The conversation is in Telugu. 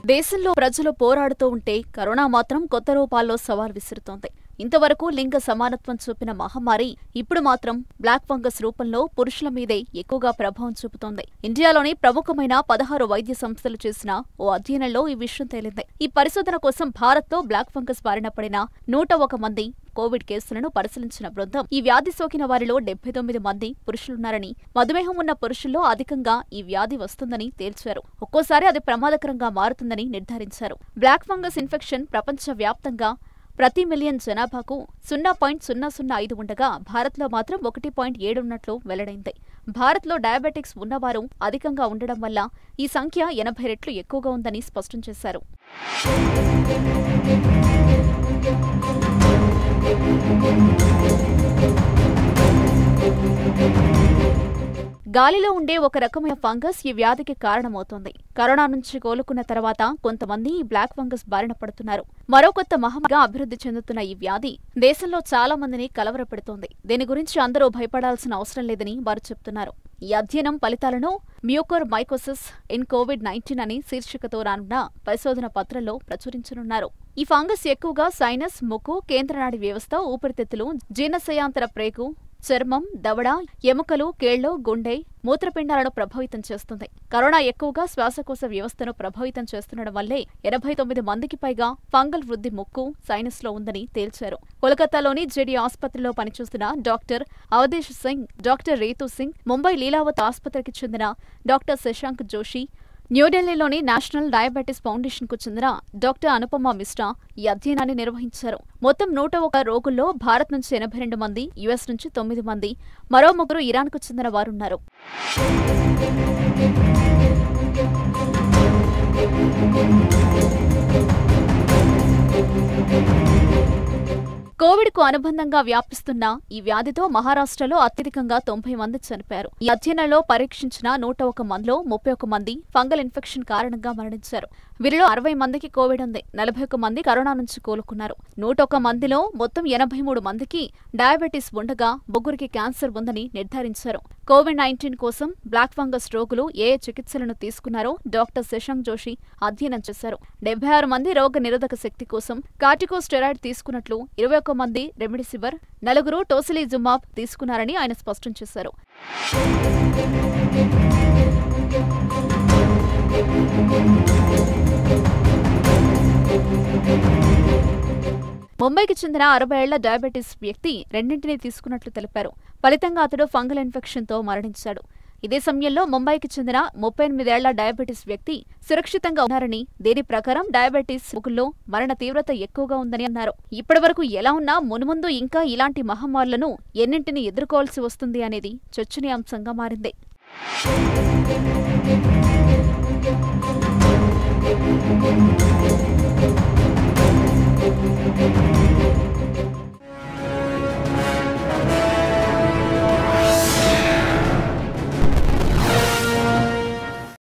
దేశంలో ప్రజలు పోరాడుతూ ఉంటే కరోనా మాత్రం కొత్త రూపాల్లో సవాల్ విసురుతోంది ఇంతవరకు లింగ సమానత్వం చూపిన మహమ్మారి ఇప్పుడు మాత్రం బ్లాక్ ఫంగస్ రూపంలో పురుషుల మీదే ఎక్కువగా ప్రభావం చూపుతోంది ఇండియాలోని ప్రముఖమైన పదహారు వైద్య సంస్థలు చేసిన ఓ అధ్యయనంలో ఈ విషయం తేలింది ఈ పరిశోధన కోసం భారత్లో బ్లాక్ ఫంగస్ బారిన పడిన నూట ఒక మంది కోవిడ్ కేసులను పరిశీలించిన బృందం ఈ వ్యాధి సోకిన వారిలో డెబ్బై తొమ్మిది మంది పురుషులున్నారని మధుమేహం ఉన్న పురుషుల్లో అధికంగా ఈ వ్యాధి వస్తుందని తేల్చారు ఒక్కోసారి అది ప్రమాదకరంగా మారుతుందని నిర్ధారించారు బ్లాక్ ఫంగస్ ఇన్ఫెక్షన్ ప్రపంచ వ్యాప్తంగా ప్రతి మిలియన్ జనాభాకు సున్నా పాయింట్ సున్నా సున్నా ఐదు ఉండగా భారత్లో మాత్రం ఒకటి పాయింట్ ఏడు ఉన్నట్లు వెల్లడైంది భారత్లో డయాబెటిక్స్ ఉన్నవారు అధికంగా ఉండడం వల్ల ఈ సంఖ్య ఎనభై రెట్లు ఎక్కువగా ఉందని స్పష్టం చేశారు గాలిలో ఉండే ఒక రకమైన ఫంగస్ ఈ వ్యాధికి కారణమవుతోంది కరోనా నుంచి కోలుకున్న తర్వాత కొంతమంది ఈ బ్లాక్ ఫంగస్ బారిన పడుతున్నారు మరో కొత్త మహమ్మారిగా అభివృద్ధి చెందుతున్న ఈ వ్యాధి దేశంలో చాలా మందిని కలవరపెడుతోంది దీని గురించి అందరూ భయపడాల్సిన అవసరం లేదని వారు చెప్తున్నారు ఈ అధ్యయనం ఫలితాలను mucor mycosis in covid nineteen అని శీర్షికతో రానున్న పరిశోధన పత్రంలో ప్రచురించనున్నారు ఈ ఫంగస్ ఎక్కువగా సైనస్ ముక్కు కేంద్రనాడి వ్యవస్థ ఊపిరితిత్తులు జీర్ణశయాంతర ప్రేగు చర్మం దవడ ఎముకలు కేళ్లు గుండె మూత్రపిండాలను ప్రభావితం చేస్తుంది కరోనా ఎక్కువగా శ్వాసకోశ వ్యవస్థను ప్రభావితం చేస్తుండడం వల్లే ఎనభై తొమ్మిది మందికి పైగా ఫంగల్ వృద్ధి ముక్కు సైనస్ లో ఉందని తేల్చారు కోలకతాలోని జెడి ఆసుపత్రిలో పనిచేస్తున్న డాక్టర్ అవధేష్ సింగ్ డాక్టర్ రీతు సింగ్ ముంబై లీలావత్ ఆసుపత్రికి చెందిన డాక్టర్ శశాంక్ జోషి న్యూఢిల్లీలోని నేషనల్ డయాబెటిస్ ఫౌండేషన్ కు చెందిన డాక్టర్ అనుపమ మిశ్రా ఈ అధ్యయనాన్ని నిర్వహించారు మొత్తం నూట ఒక రోగుల్లో భారత్ నుంచి ఎనభై రెండు మంది యుఎస్ నుంచి తొమ్మిది మంది మరో ముగ్గురు ఇరాన్కు చెందిన వారున్నారు కోవిడ్ కు అనుబంధంగా వ్యాపిస్తున్న ఈ వ్యాధితో మహారాష్ట్రలో అత్యధికంగా తొంభై మంది చనిపోయారు ఈ అధ్యయనంలో పరీక్షించిన నూట ఒక మందిలో ముప్పై ఒక మంది ఫంగల్ ఇన్ఫెక్షన్ కారణంగా మరణించారు వీరిలో అరవై మందికి కోవిడ్ ఉంది నలభై ఒక మంది కరోనా నుంచి కోలుకున్నారు నూట ఒక మందిలో మొత్తం ఎనభై మూడు మందికి డయాబెటీస్ ఉండగా ముగ్గురికి క్యాన్సర్ ఉందని నిర్ధారించారు కోవిడ్ నైన్టీన్ కోసం బ్లాక్ ఫంగస్ రోగులు ఏ ఏ చికిత్సలను తీసుకున్నారో డాక్టర్ శశాంక్ జోషి అధ్యయనం చేశారు డెబ్బై ఆరు మంది రోగ నిరోధక శక్తి కోసం కార్టికోస్టెరాయిడ్ తీసుకున్నట్లు ఇరవై ఒక్క మంది రెమిడిసివర్ నలుగురు టోసిలిజుమాబ్ తీసుకున్నారని ఆయన స్పష్టం చేశారు ముంబైకి చెందిన అరవై ఏళ్ల డయాబెటీస్ వ్యక్తి రెండింటినీ తీసుకున్నట్లు తెలిపారు ఫలితంగా అతడు ఫంగల్ ఇన్ఫెక్షన్తో మరణించాడు ఇదే సమయంలో ముంబైకి చెందిన ముప్పై ఎనిమిదేళ్ల డయాబెటీస్ వ్యక్తి సురక్షితంగా ఉన్నారని దీని ప్రకారం డయాబెటీస్ ముగ్గుల్లో మరణ తీవ్రత ఎక్కువగా ఉందని అన్నారు ఇప్పటివరకు ఎలా ఉన్నా మునుముందు ఇంకా ఇలాంటి మహమ్మారులను ఎన్నింటిని ఎదుర్కోవాల్సి వస్తుంది అనేది చర్చనీయాంశంగా మారింది